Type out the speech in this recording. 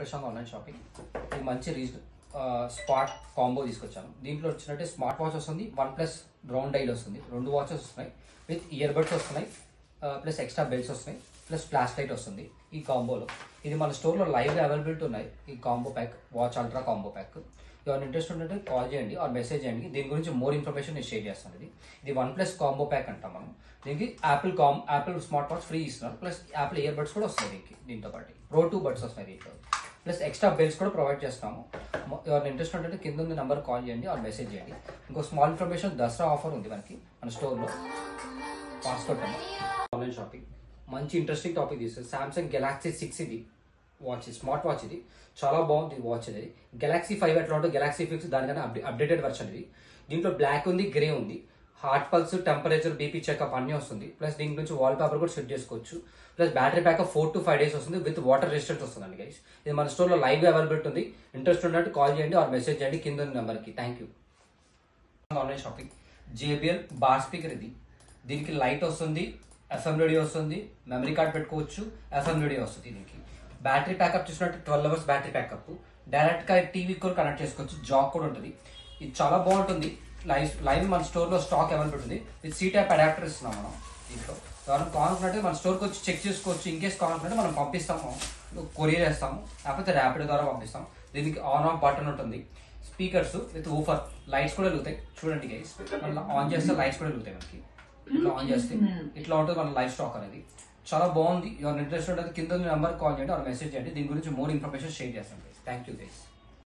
Prashanth online shopping ఇది మంచి reason spot combo తీసుకొచ్చాను దీంట్లో వచ్చినట్టే స్మార్ట్ వాచ్ వస్తుంది వన్ ప్లస్ రౌండ్ డైల్ వస్తుంది రెండు వాచెస్ వస్తున్నాయి విత్ ఇయర్ బడ్స్ వస్తున్నాయి ప్లస్ ఎక్స్ట్రా బెల్ట్స్ వస్తున్నాయి ప్లస్ ఫ్లాష్ లైట్ వస్తుంది ఈ కాంబోలో ఇది మన స్టోర్లో లైవ్ అవైలబిలిటీ ఉన్నాయి ఈ combo pack watch ultra combo pack ఎవరైనా ఇంట్రెస్ట్ ఉంటే కాల్ చేయండి ఆర్ మెసేజ్ చేయండి దీని గురించి మోర్ ఇన్ఫర్మేషన్ నేను షేర్ చేస్తాను ఇది ఇది వన్ ప్లస్ కాంబో ప్యాక్ అంటాం మనం దీనికి యాపిల్ కామ్ యాపిల్ స్మార్ట్ వాచ్ ఫ్రీ ఇస్తున్నారు ప్లస్ యాపిల్ ఇయర్ బడ్స్ కూడా వస్తాయి దీనికి దీంతో పాటు ప్రో టూ బడ్స్ వస్తాయి దీంట్లో ప్లస్ ఎక్స్ట్రా బెల్ట్స్ కూడా ప్రొవైడ్ చేస్తాము మొ- ఎవరైనా ఇంట్రెస్ట్ ఉంటే కింద ఉంది నెంబర్ కాల్ చేయండి ఆర్ మెసేజ్ చేయండి ఇంకో స్మాల్ ఇన్ఫర్మేషన్ దసరా ఆఫర్ ఉంది మనకి మన స్టోర్లో పాస్పోర్ట్ ఆన్లైన్ షాపింగ్ మంచి ఇంట్రెస్టింగ్ టాపిక్ తీస్తుంది సామ్సంగ్ గెలాక్సీ సిక్స్ ఇది వాచ్ స్మార్ట్ వాచ్ ఇది చాలా బాగుంది ఈ వాచ్ అనేది గెలాక్సీ ఫైవ్ ఎట్లా ఉంటుంది గెలాక్సీ ఫిక్స్ దానికన్నా అప్డే అప్డేటెడ్ వర్షన్ ఇది దీంట్లో బ్లాక్ ఉంది గ్రే ఉంది heart pulse temperature BP checkup అన్నీ వస్తుంది ప్లస్ దీని గురించి వాల్ పేపర్ కూడా సెట్ చేసుకోవచ్చు plus battery backup four to five days వస్తుంది విత్ వాటర్ రెసిస్టెంట్ వస్తుందండి గైస్ ఇది మన స్టోర్లో లైవ్ అవైలబిలిటీ ఉంది ఇంట్రెస్ట్ ఉన్నట్టు కాల్ చేయండి ఆర్ మెసేజ్ చేయండి కింద నెంబర్కి thank you online shopping JBL bar speaker ఇది దీనికి లైట్ వస్తుంది ఎఫ్ఎం రేడియో వస్తుంది మెమరీ కార్డ్ పెట్టుకోవచ్చు ఎఫ్ఎం రేడియో వస్తుంది దీనికి బ్యాటరీ ప్యాకప్ చూసినట్టు twelve hours battery backup direct గా టీవీ కూడా కనెక్ట్ చేసుకోవచ్చు జాక్ కూడా ఉంటుంది ఇది చాలా బాగుంటుంది లైవ్ లైవ్ మన స్టోర్ లో స్టాక్ అవైలబుల్ ఉంటుంది విత్ సీ టైప్ అడాప్టర్ ఇస్తున్నాం మనం దీంట్లో ఎవరైనా కావాలనుకుంటే మన స్టోర్కి వచ్చి చెక్ చేసుకోవచ్చు ఇన్ కేస్ కావాలనుకుంటే మనం పంపిస్తాము కొరియర్ చేస్తాము లేకపోతే ర్యాపిడ్ ద్వారా పంపిస్తాం దీనికి ఆన్ ఆఫ్ బటన్ ఉంటుంది స్పీకర్స్ విత్ ఊఫర్ లైట్స్ కూడా వెలుగుతాయి చూడండి గైస్ మళ్ళీ ఆన్ చేస్తే లైట్స్ కూడా వెలుగుతాయి మనకి ఇట్లా ఆన్ చేస్తే ఇట్లా ఉంటుంది మన లైవ్ స్టాక్ అనేది చాలా బాగుంది ఎవరు ఇంట్రెస్ట్ ఉంటుంది కింద నెంబర్ కాల్ చేయండి ఆర్ మెసేజ్ చేయండి దీని గురించి మోర్ ఇన్ఫర్మేషన్ షేర్ చేస్తాం థ్యాంక్ యూ గైస్